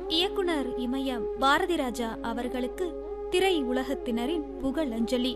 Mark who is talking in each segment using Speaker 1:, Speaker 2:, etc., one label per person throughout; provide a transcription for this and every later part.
Speaker 1: இயக்குனர் இமயம் பாரதி ராஜா அவர்களுக்கு திரை உலகத்தினரின் புகழஞ்சலி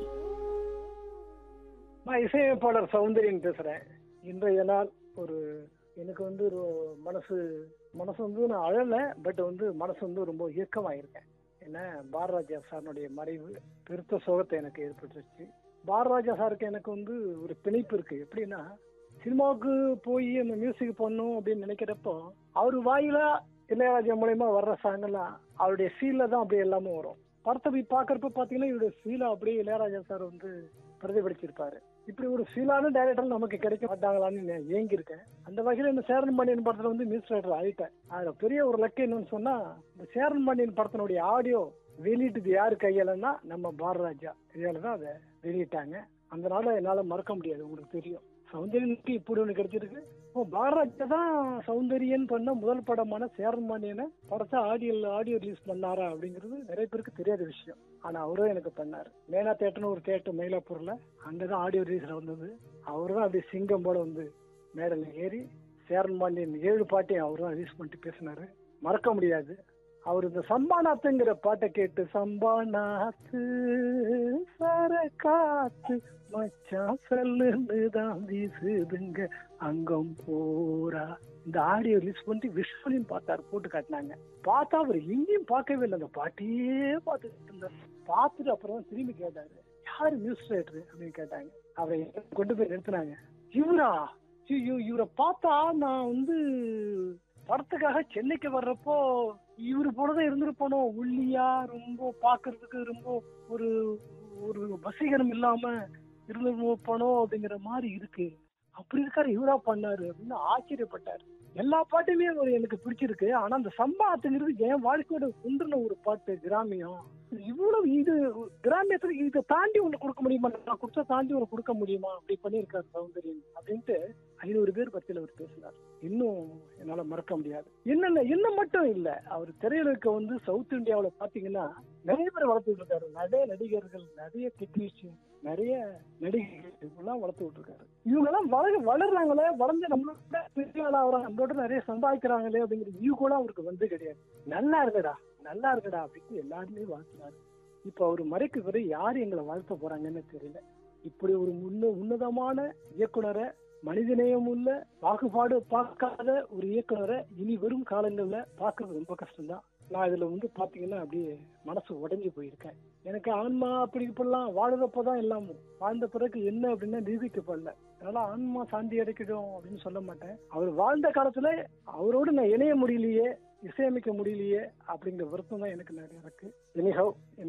Speaker 2: நான் இசையமைப்பாளர் சௌந்தரியன் பேசுறேன் இன்றைய நாள் ஒரு எனக்கு வந்து ஒரு மனசு மனசு வந்து நான் அழல பட் வந்து மனசு வந்து ரொம்ப இயக்கமா இருக்கேன் ஏன்னா பாரராஜா சாரனுடைய மறைவு பெருத்த சோகத்தை எனக்கு ஏற்பட்டுருச்சு பாரராஜா சாருக்கு எனக்கு வந்து ஒரு பிணைப்பு இருக்கு எப்படின்னா சினிமாவுக்கு போய் அந்த மியூசிக் பண்ணும் அப்படின்னு நினைக்கிறப்போ அவர் வாயில இளையராஜா மூலயமா வர்ற சாங் எல்லாம் அவருடைய ஃபீல்ல தான் அப்படியே எல்லாமே வரும் படத்தை போய் பார்க்கறப்ப பாத்தீங்கன்னா இவருடைய ஃபீலை அப்படியே இளையராஜா சார் வந்து பிரதிபலிச்சிருப்பாரு இப்படி ஒரு ஃபீலான டைரக்டர் நமக்கு கிடைக்க மாட்டாங்களான்னு நான் ஏங்கியிருக்கேன் அந்த வகையில் இந்த சேரன் பாண்டியன் படத்துல வந்து மியூசிக் டைரக்டர் ஆயிட்டேன் அதுல பெரிய ஒரு லக்கு என்னன்னு சொன்னா இந்த சேரன் பாண்டியன் படத்தினுடைய ஆடியோ வெளியிட்டது யாரு கையாலன்னா நம்ம பாரராஜா கையால தான் அதை வெளியிட்டாங்க அதனால என்னால மறக்க முடியாது உங்களுக்கு தெரியும் சௌந்தரியனுக்கு இப்படி ஒண்ணு கிடைச்சிருக்கு ஓ பாரராஜா தான் சௌந்தரியன் பண்ண முதல் படமான சேரன் பாண்டியனை படத்தை ஆடியோ ஆடியோ ரிலீஸ் பண்ணாரா அப்படிங்கிறது நிறைய பேருக்கு தெரியாத விஷயம் ஆனா அவரும் எனக்கு பண்ணாரு மேனா தேட்டர்னு ஒரு தேட்டர் மயிலாப்பூர்ல அங்கதான் ஆடியோ ரிலீஸ்ல வந்தது அவரு தான் அப்படியே சிங்கம் போல வந்து மேடல ஏறி சேரன் பாண்டியன் ஏழு பாட்டையும் அவரு தான் ரிலீஸ் பண்ணிட்டு பேசினாரு மறக்க முடியாது அவர் இந்த சம்பாநாத்துங்கிற பாட்டை கேட்டு சம்பாநாத்து சர காத்து மச்சான் சொல்லுன்னு தான் வீசுதுங்க அங்கம் போரா இந்த ஆடியோ ரிலீஸ் பண்ணிட்டு விஷுவலையும் பார்த்தாரு போட்டு காட்டினாங்க பார்த்தா அவர் எங்கேயும் பார்க்கவே இல்லை அந்த பாட்டையே பார்த்துட்டு இருந்தார் பார்த்துட்டு அப்புறம் தான் திரும்பி கேட்டாரு யாரு நியூஸ் ரைட்டர் அப்படின்னு கேட்டாங்க அவரை கொண்டு போய் நிறுத்தினாங்க இவரா ஐயோ இவரை பார்த்தா நான் வந்து படத்துக்காக சென்னைக்கு வர்றப்போ இவரு போலதான் இருந்திருப்பானோ ஒல்லியா ரொம்ப பாக்குறதுக்கு ரொம்ப ஒரு ஒரு வசீகரம் இல்லாம இருந்திருப்பானோ அப்படிங்கிற மாதிரி இருக்கு அப்படி இருக்காரு இவரா பண்ணாரு அப்படின்னு ஆச்சரியப்பட்டாரு எல்லா பாட்டுமே ஒரு எனக்கு பிடிச்சிருக்கு ஆனா அந்த சம்பாத்துங்கிறது என் வாழ்க்கையோட ஒன்றுன ஒரு பாட்டு கிராமியம் இவ்வளவு இது கிராமியத்துல இதை தாண்டி ஒண்ணு கொடுக்க முடியுமா நான் கொடுத்த தாண்டி ஒண்ணு கொடுக்க முடியுமா அப்படி பண்ணியிருக்காரு சௌந்தரியன் அப்படின்ட்டு ஐநூறு பேர் பத்தியில அவர் பேசினார் இன்னும் என்னால மறக்க முடியாது என்னென்ன என்ன மட்டும் இல்ல அவர் திரையுலக வந்து சவுத் இந்தியாவுல பாத்தீங்கன்னா நிறைய பேர் வளர்த்துட்டு இருக்காரு நிறைய நடிகர்கள் நிறைய டெக்னீஷியன் நிறைய நடிகைகள் எல்லாம் வளர்த்து விட்டுருக்காரு இவங்க எல்லாம் வளர வளர்றாங்களே வளர்ந்து நம்மளோட பெரிய ஆளாகிறாங்க நம்மளோட நிறைய சம்பாதிக்கிறாங்களே அப்படிங்கிற வியூ கூட அவருக்கு வந்து கிடையாது நல்லா இருக்குடா நல்லா இருக்குடா அப்படின்னு எல்லாருமே வாழ்த்துறாரு இப்ப அவர் மறைக்கு பிறகு யாரு எங்களை வாழ்த்த போறாங்கன்னு தெரியல இப்படி ஒரு முன்ன உன்னதமான இயக்குனரை மனிதநேயம் உள்ள பாகுபாடு பார்க்காத ஒரு இயக்குனரை இனி வரும் காலங்கள்ல பார்க்கறது ரொம்ப கஷ்டம்தான் நான் இதுல வந்து பாத்தீங்கன்னா அப்படியே மனசு உடைஞ்சு போயிருக்கேன் எனக்கு ஆன்மா அப்படி இப்படிலாம் வாழுறப்பதான் எல்லாம் வாழ்ந்த பிறகு என்ன அப்படின்னா நிரூபிக்கப்படல அதனால ஆன்மா சாந்தி அடைக்கணும் அப்படின்னு சொல்ல மாட்டேன் அவர் வாழ்ந்த காலத்துல அவரோடு நான் இணைய முடியலையே இசையமைக்க முடியலையே அப்படிங்கிற வருத்தம் தான் எனக்கு நிறைய இருக்கு எனிஹவ்